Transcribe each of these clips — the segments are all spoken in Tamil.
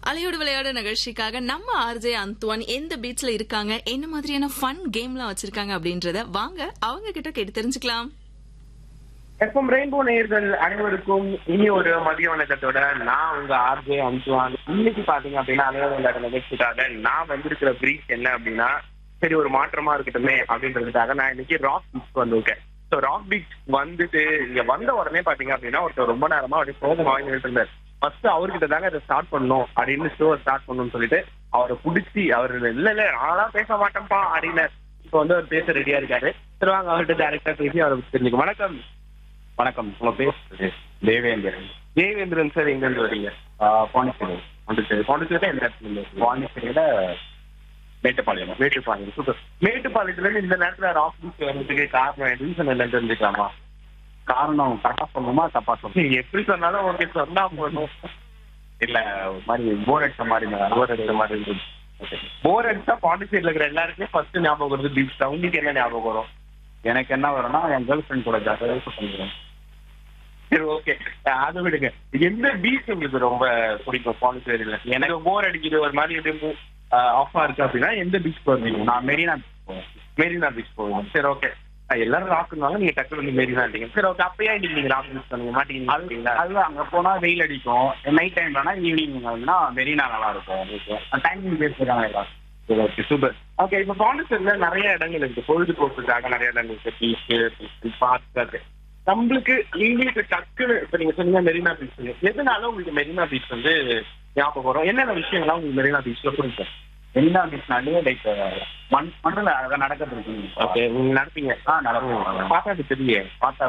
அலையோடு விளையாட நிகழ்ச்சிக்காக நம்ம ஆர்ஜே அந்துவான் எந்த பீச்ல இருக்காங்க என்ன மாதிரியான ஃபன் கேம்லாம் வச்சிருக்காங்க அப்படின்றத வாங்க அவங்க கிட்ட கேட்டு தெரிஞ்சுக்கலாம் எஃப்எம் ரெயின்போ நேயர்கள் அனைவருக்கும் இனி ஒரு மதிய வணக்கத்தோட நான் உங்க ஆர்ஜே அனுப்புவாங்க இன்னைக்கு பாத்தீங்க அப்படின்னா அனைவரும் விளையாட நிகழ்ச்சிக்காக நான் வந்திருக்கிற பிரீச் என்ன அப்படின்னா சரி ஒரு மாற்றமா இருக்கட்டுமே அப்படின்றதுக்காக நான் இன்னைக்கு ராக் பீச் வந்திருக்கேன் ஸோ ராக் பீச் வந்துட்டு இங்க வந்த உடனே பாத்தீங்க அப்படின்னா ஒருத்தர் ரொம்ப நேரமா அப்படியே சோகம் வாங்கிட்டு இருந்தார் ஃபர்ஸ்ட் அவர்கிட்ட தாங்க இதை ஸ்டார்ட் பண்ணணும் அப்படின்னு ஷோ ஸ்டார்ட் பண்ணணும்னு சொல்லிட்டு அவரை பிடிச்சி அவர் இல்ல இல்ல நான்லாம் பேச மாட்டேன்ப்பா அப்படின்னார் இப்போ வந்து அவர் பேச ரெடியா இருக்காரு சரி வாங்க அவர்கிட்ட டேரக்டா பேசி அவரை தெரிஞ்சுக்க வணக்கம் வணக்கம் உங்க பேர் தேவேந்திரன் தேவேந்திரன் சார் எங்க இருந்து வரீங்க ஆஹ் பாண்டிச்சேரி பாண்டிச்சேரி பாண்டிச்சேரி எந்த இடத்துல இருந்து வரீங்க? பாண்டிச்சேரியில மேட்டுப்பாளையம் மேட்டுப்பாளையம் சூப்பர் மேட்டுப்பாளையத்துல இருந்து இந்த நேரத்துல ராக் பீச் வர்றதுக்கு காரணம் ரீசன் என்னன்னு தெரிஞ்சுக்கலாமா காரணம் கரெக்டா சொல்லணுமா தப்பா சொல்லணும் நீங்க எப்படி சொன்னாலும் ஓகே சொன்னா போதும் இல்ல ஒரு மாதிரி போர் அடிச்ச மாதிரி போர் அடிச்ச மாதிரி இருந்துச்சு போர் அடிச்சா பாண்டிச்சேரியில இருக்கிற எல்லாருக்குமே ஃபர்ஸ்ட் ஞாபகம் வருது பீச் தான் உங்களுக்கு என்ன ஞாபகம் வரும் எனக்கு என்ன வரும்னா என் கேர்ள் ஃப்ரெண்ட் கூட ஜாலியாக பண்ணிடுவேன் சரி ஓகே அதை விடுங்க எந்த பீச் உங்களுக்கு ரொம்ப பிடிக்கும் பாண்டிச்சேரியில எனக்கு போர் அடிக்குது ஒரு மாதிரி எப்படி ஆஃபா இருக்கு அப்படின்னா எந்த பீச் போவீங்க நான் மெரினா போவேன் மெரினா பீச் போவோம் சரி ஓகே எல்லாரும் ராக்குனாலும் நீங்க டக்கு வந்து மெரினா இருந்தீங்க சரி ஓகே அப்பயே இன்னைக்கு நீங்க ராக் யூஸ் பண்ணுங்க மாட்டீங்க அது அது அங்க போனா வெயில் அடிக்கும் நைட் டைம்லனா ஈவினிங் வந்துன்னா மெரினா நல்லா இருக்கும் டைமிங் பேசிருக்காங்க எல்லாரும் ஓகே சூப்பர் ஓகே இப்போ பாண்டிச்சேரியில நிறைய இடங்கள் இருக்கு பொழுதுபோக்குக்காக நிறைய இடங்கள் இருக்கு பீச் பார்க் அது நம்மளுக்கு உங்களுக்கு டக்குன்னு இப்போ நீங்க சொன்னீங்க மெரினா பீச் எதனால உங்களுக்கு மெரினா பீச் வந்து ஞாபகம் வரும் என்னென்ன விஷயங்கள்லாம் உங்களுக்கு மெரினா பீச்ல பிடிக்கும் மெரினா பீச்னாலே லைக் மண் மண்ணுல அழகா நடக்கிறது ஓகே நீங்க நடப்பீங்க ஆ நடக்கும் பார்த்தா அது தெரியல பார்த்தா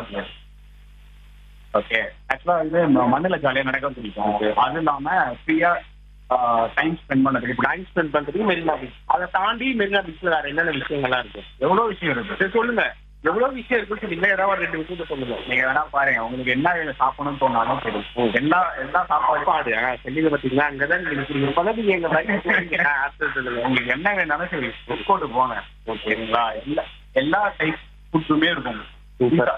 ஓகே ஆக்சுவலா வந்து ம- மண்ணுல ஜாலியா நடக்க பிடிக்கும் அது இல்லாம ஃப்ரீயா டைம் ஸ்பெண்ட் பண்ணதுக்கு பிடிக்கும் டைம் ஸ்பெண்ட் பண்றதுக்கு மெரினா பீச் அதை தாண்டி மெரினா பீச்ல வேற என்னென்ன விஷயங்கள்லாம் இருக்கு எவ்வளவு விஷயம் இருக்கு சரி சொல்லுங்க எவ்வளவு விஷயம் இருக்குன்னு சொன்னீங்க ஏதாவது ஒரு ரெண்டு விஷயத்த சொல்லுங்க நீங்க வேணா பாருங்க உங்களுக்கு என்ன சாப்பிடணும்னு தோணாலும் சரி எல்லா எல்லா சாப்பாடு சாப்பாடு செல்லிங்க பாத்தீங்களா அங்கதான் நீங்க பக்கத்துக்கு எங்க மாதிரி ஆன்சர் சொல்லுங்க உங்களுக்கு என்ன வேணாலும் சரி ஃபுட் கோர்ட்டு போங்க ஓகேங்களா எல்லா எல்லா டைப் ஃபுட்டுமே இருக்கும் Super.